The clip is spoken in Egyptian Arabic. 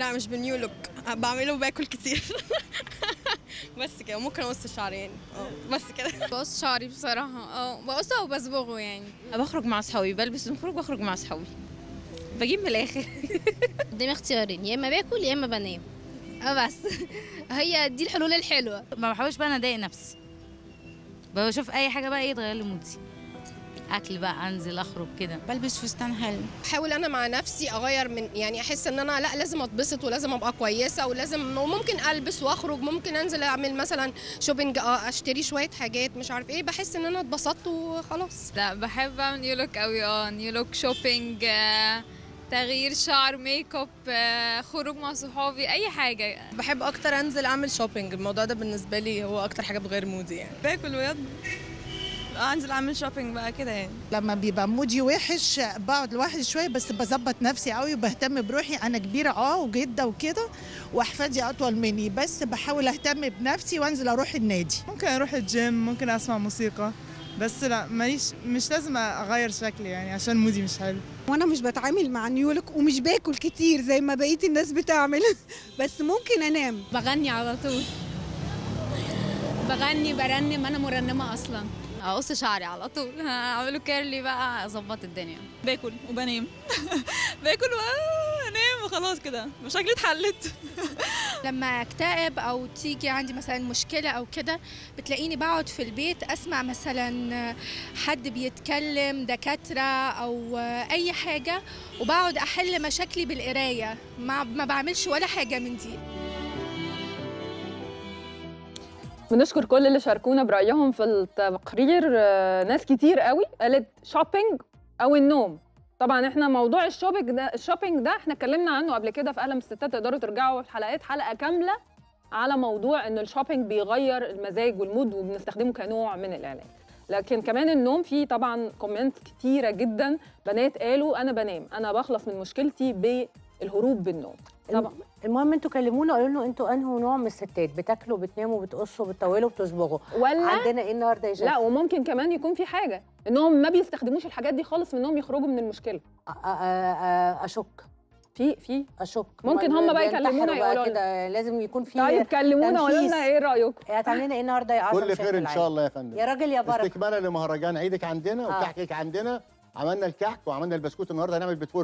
لا مش بالنيو لوك بعمله باكل كتير بس كده ممكن اقص شعري يعني اه بس كده بقص شعري بصراحة اه بقصه او بصبغه يعني بخرج مع اصحابي بلبس المفروض بخرج مع اصحابي بجيب من الاخر قدامي اختيارين يا اما باكل يا اما بنام اه بس هي دي الحلول الحلوه ما بحاولش بقى انا اضايق نفسي بشوف اي حاجه بقى ايه تغير لي مودي اكل بقى انزل اخرج كده بلبس فستان حلو بحاول انا مع نفسي اغير من يعني احس ان انا لا لازم اتبسط ولازم ابقى كويسه ولازم وممكن البس واخرج ممكن انزل اعمل مثلا شوبينج اه اشتري شويه حاجات مش عارف ايه بحس ان انا اتبسطت وخلاص لا بحب اعمل نيو لوك قوي اه نيو لوك شوبينج آه، تغيير شعر ميك اب آه، خروج مع صحابي اي حاجه بحب اكتر انزل اعمل شوبينج الموضوع ده بالنسبه لي هو اكتر حاجه بتغير مودي يعني باكل بجد انزل اعمل شوبينج بقى كده يعني لما بيبقى مودي وحش بقعد لوحدي شويه بس بظبط نفسي قوي وبهتم بروحي انا كبيره اه وجده وكده واحفادي اطول مني بس بحاول اهتم بنفسي وانزل اروح النادي ممكن اروح الجيم ممكن اسمع موسيقى بس لا ماليش مش لازم اغير شكلي يعني عشان مودي مش حلو وانا مش بتعامل مع نيولك ومش باكل كتير زي ما بقيه الناس بتعمل بس ممكن انام بغني على طول بغني برنم انا مرنمه اصلا اقص شعري على طول اعمله كيرلي بقى اظبط الدنيا باكل وبنام باكل وانام وخلاص كده مشاكلي اتحلت لما اكتئب او تيجي عندي مثلا مشكله او كده بتلاقيني بقعد في البيت اسمع مثلا حد بيتكلم دكاتره او اي حاجه وبقعد احل مشاكلي بالقرايه ما ما بعملش ولا حاجه من دي بنشكر كل اللي شاركونا برأيهم في التقرير آه، ناس كتير قوي قالت شوبينج أو النوم طبعا احنا موضوع الشوبينج ده الشوبينج ده احنا اتكلمنا عنه قبل كده في اهلا الستات تقدروا ترجعوا في حلقات حلقه كامله على موضوع ان الشوبينج بيغير المزاج والمود وبنستخدمه كنوع من العلاج لكن كمان النوم فيه طبعا كومنت كتيره جدا بنات قالوا انا بنام انا بخلص من مشكلتي بالهروب بالنوم طبعا المهم انتوا كلمونا قولوا لنا انتوا انهوا نوع من الستات بتاكلوا بتناموا بتقصوا بتطولوا بتصبغوا ولا عندنا ايه النهارده يا لا جماعه وممكن كمان يكون في حاجه انهم ما بيستخدموش الحاجات دي خالص من انهم يخرجوا من المشكله اشك في في اشك ممكن هم بقى يكلمونا يقولوا لنا كده لازم يكون في طيب كلمونا وقولوا لنا تنفيذ. ايه رايكم هتعملي لنا ايه النهارده يا عظم كل شايف خير ان العين؟ شاء الله يا فندم يا راجل يا بركه استكمالا لمهرجان عيدك عندنا آه. وكحكك عندنا عملنا الكحك وعملنا البسكوت النهارده هنعمل بتفور